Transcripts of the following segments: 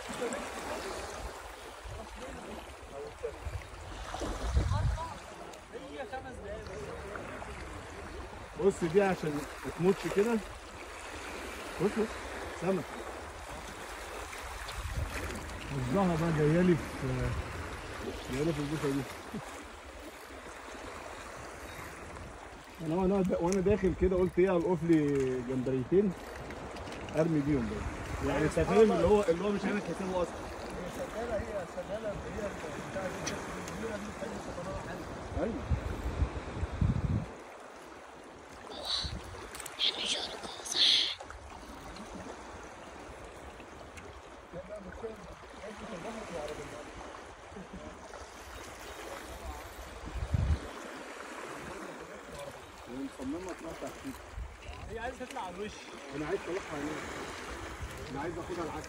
بص دي عشان ما تموتش كده بص بص سمك الزهرة بقى جايه لي في جايه لي في البوسه دي انا وانا وانا داخل كده قلت ايه القف لي جمبريتين ارمي بيهم بقى يعني انت فاهم اللي هو اللي هو مش عامل حسابه اصلا شغاله هي شغاله هي بتاع الكبيره دي بتعمل شطرنه حلوه ايوه مصممه تروح تحت هي عايزه تطلع على الوش انا عايز اطلعها هنا انا عايز اخدها العكس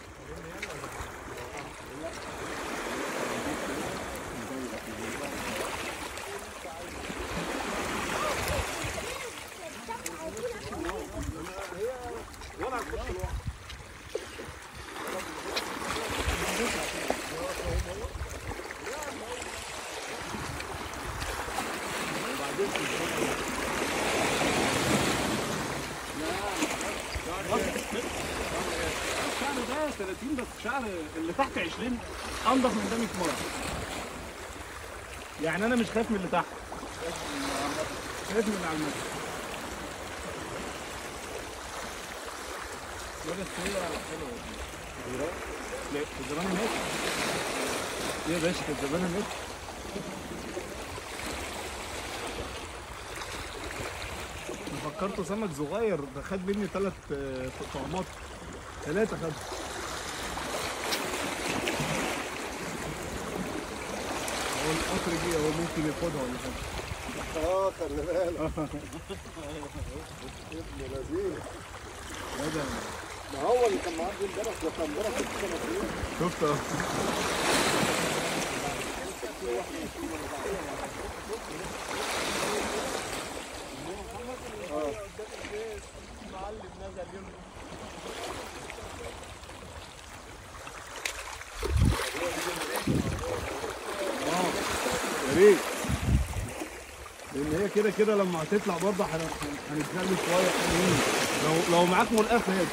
وانا هتخش لوحدي الشعر ده 30 بس الشعر اللي تحت 20 انضف من ده 100 مره يعني انا مش خايف من اللي تحت خايف من اللي على المدى لا بس هي حلوه لا كنت زمان مات يا باشا كنت زمان مات أنا فكرته سمك صغير ده خد مني ثلاث طعمات ثلاثة خد هو القطر جه هو ممكن ياخدها ولا حاجة اه خلي بالك ابن لذيذ لا ده ما هو اللي كان معدي امبارح ده كان امبارح كنت سنه طويله شفت اهو معلم نزل يوم اه يا ريت لان هي كده كده لما هتطلع برضه هن- هنتغلب شويه حلوين لو لو معاك ملقاف هات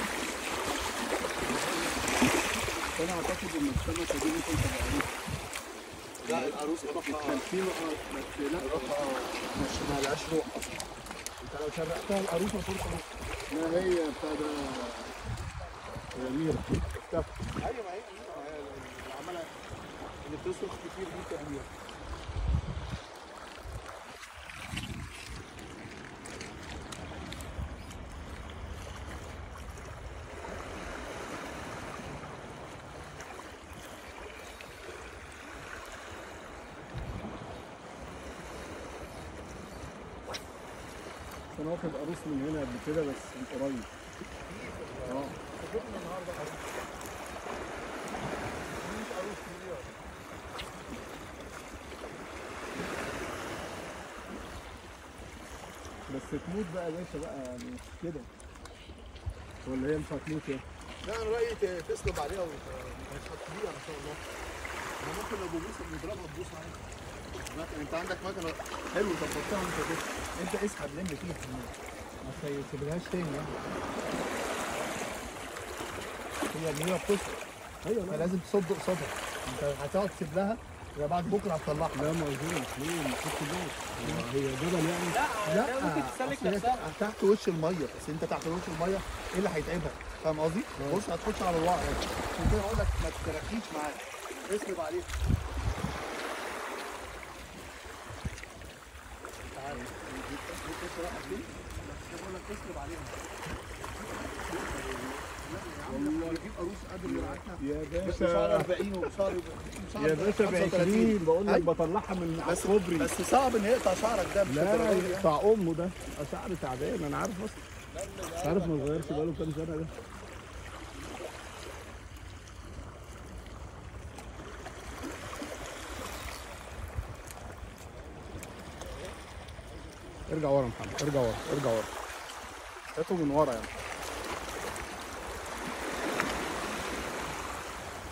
انا اعتقد ان السمكه دي ممكن تبقى عروسه لا العروس كان في نقط بس لا مش ما لهاش روح اصلا انت لو شرقتها العروسه فرصه ما هي بتاع ده يا ميرا اختفت ايوه ما هي ما هي اللي عملها اللي بتصرخ كتير دي تأمير انا واخد عروس من هنا قبل كده بس من قريب اه بس تموت بقى يا باشا بقى يعني كده ولا هي مش هتموت يعني لا انا رايي ت- تسلب عليها وتحطيها ان شاء الله انا ممكن لو ببوس نضربها تبوس معايا مكنه انت عندك مكنه حلو ظبطتها انت كده انت اسحب لم فيها ما تسيبهاش تاني يعني هي اللي هي بتصرف ايوه لا فلازم تصد قصادها انت هتقعد تسيب لها يبقى بعد بكره هتطلعها لا ما اظنش ليه ما خدش بالك هي جبل يعني لا ممكن تسلك نفسها تحت وش الميه بس انت تحت وش الميه ايه اللي هيتعبها فاهم قصدي؟ بص هتخش على الوعي عشان كده اقول لك ما تركيش معاك اسلب عليها تعالى بص بقى فين بس بقول لك اسلب عليها والله نجيب عروس قبل اللي معانا يا بس شهر باشا 40 وشهر شهر يا باشا ب 35. 20 بقول لك أيوة. بطلعها من على بس الكوبري بس صعب ان يقطع شعرك ده مش لا هتلاقيه. يقطع امه ده شعر تعبان انا عارف اصلا مش عارف ما اتغيرش بقاله كام سنه ده ارجع ورا يا محمد ارجع ورا ارجع ورا هاته من ورا يعني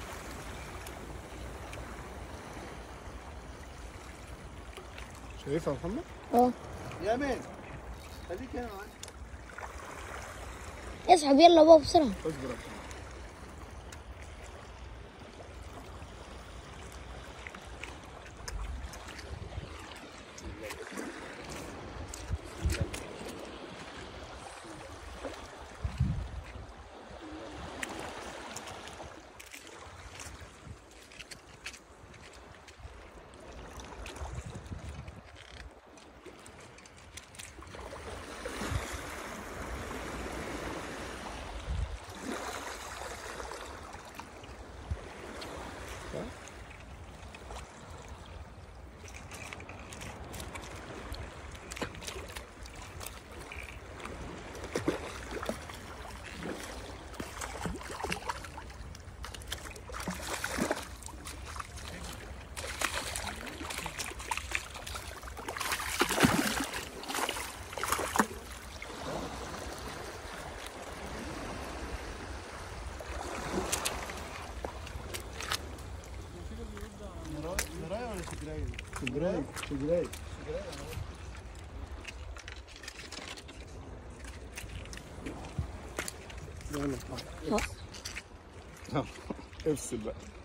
شايفها يا محمد؟ اه يا مان خليك هنا معايا اسحب يلا بقى بسرعة اصبر يا محمد. مرايه ولا سجرايه؟ سجراي سجراي يلا اه افصل بقى